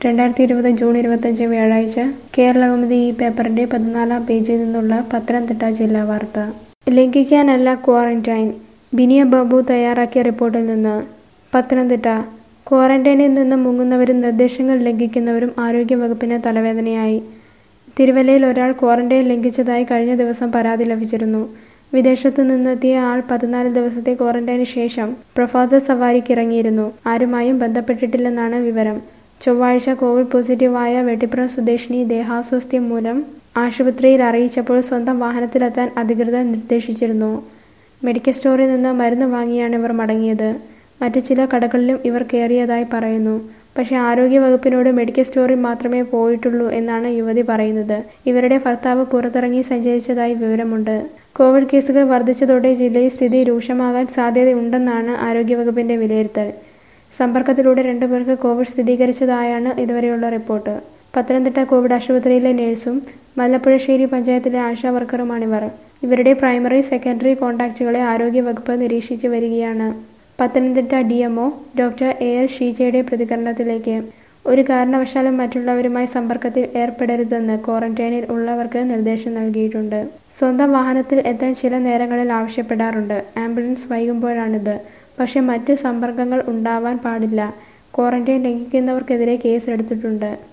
രണ്ടായിരത്തി ഇരുപത് ജൂൺ ഇരുപത്തഞ്ച് വ്യാഴാഴ്ച കേരളകൗമുദി ഈ പേപ്പറിന്റെ പതിനാലാം പേജിൽ നിന്നുള്ള പത്തനംതിട്ട ജില്ലാ വാർത്ത ലംഘിക്കാനല്ല ക്വാറന്റൈൻ ബിനിയ ബാബു തയ്യാറാക്കിയ റിപ്പോർട്ടിൽ നിന്ന് പത്തനംതിട്ട ക്വാറന്റൈനിൽ നിന്ന് മുങ്ങുന്നവരും നിർദ്ദേശങ്ങൾ ലംഘിക്കുന്നവരും ആരോഗ്യവകുപ്പിന് തലവേദനയായി തിരുവല്ലയിൽ ഒരാൾ ക്വാറന്റൈൻ ലംഘിച്ചതായി കഴിഞ്ഞ ദിവസം പരാതി ലഭിച്ചിരുന്നു വിദേശത്തു നിന്നെത്തിയ ആൾ പതിനാല് ദിവസത്തെ ക്വാറന്റൈന് ശേഷം പ്രഭാത സവാരിക്ക് ഇറങ്ങിയിരുന്നു ആരുമായും ബന്ധപ്പെട്ടിട്ടില്ലെന്നാണ് വിവരം ചൊവ്വാഴ്ച കോവിഡ് പോസിറ്റീവായ വെട്ടിപ്പുറം സ്വദേശിനി ദേഹാസ്വാസ്ഥ്യം മൂലം ആശുപത്രിയിൽ അറിയിച്ചപ്പോൾ സ്വന്തം വാഹനത്തിലെത്താൻ അധികൃതർ നിർദ്ദേശിച്ചിരുന്നു മെഡിക്കൽ സ്റ്റോറിൽ നിന്ന് മരുന്ന് വാങ്ങിയാണ് ഇവർ മടങ്ങിയത് മറ്റു ചില കടകളിലും ഇവർ കയറിയതായി പറയുന്നു പക്ഷേ ആരോഗ്യവകുപ്പിനോട് മെഡിക്കൽ സ്റ്റോറിൽ മാത്രമേ പോയിട്ടുള്ളൂ എന്നാണ് യുവതി പറയുന്നത് ഇവരുടെ ഭർത്താവ് പുറത്തിറങ്ങി സഞ്ചരിച്ചതായി വിവരമുണ്ട് കോവിഡ് കേസുകൾ വർദ്ധിച്ചതോടെ ജില്ലയിൽ സ്ഥിതി രൂക്ഷമാകാൻ സാധ്യതയുണ്ടെന്നാണ് ആരോഗ്യവകുപ്പിന്റെ വിലയിരുത്തൽ സമ്പർക്കത്തിലൂടെ രണ്ടുപേർക്ക് കോവിഡ് സ്ഥിരീകരിച്ചതായാണ് ഇതുവരെയുള്ള റിപ്പോർട്ട് പത്തനംതിട്ട കോവിഡ് ആശുപത്രിയിലെ നഴ്സും മല്ലപ്പുഴശ്ശേരി പഞ്ചായത്തിലെ ആശാ വർക്കറുമാണിവർ ഇവരുടെ പ്രൈമറി സെക്കൻഡറി കോൺടാക്റ്റുകളെ ആരോഗ്യവകുപ്പ് നിരീക്ഷിച്ചു വരികയാണ് Pathanamthitta D MO doctor A L ഷീജയുടെ പ്രതികരണത്തിലേക്ക് ഒരു കാരണവശാലും മറ്റുള്ളവരുമായി സമ്പർക്കത്തിൽ ഏർപ്പെടരുതെന്ന് ക്വാറന്റൈനിൽ ഉള്ളവർക്ക് നിർദ്ദേശം നൽകിയിട്ടുണ്ട് സ്വന്തം വാഹനത്തിൽ എത്താൻ ചില നേരങ്ങളിൽ ആവശ്യപ്പെടാറുണ്ട് ആംബുലൻസ് വൈകുമ്പോഴാണിത് പക്ഷേ മറ്റ് സമ്പർക്കങ്ങൾ ഉണ്ടാവാൻ പാടില്ല ക്വാറന്റൈൻ ലംഘിക്കുന്നവർക്കെതിരെ കേസ് എടുത്തിട്ടുണ്ട്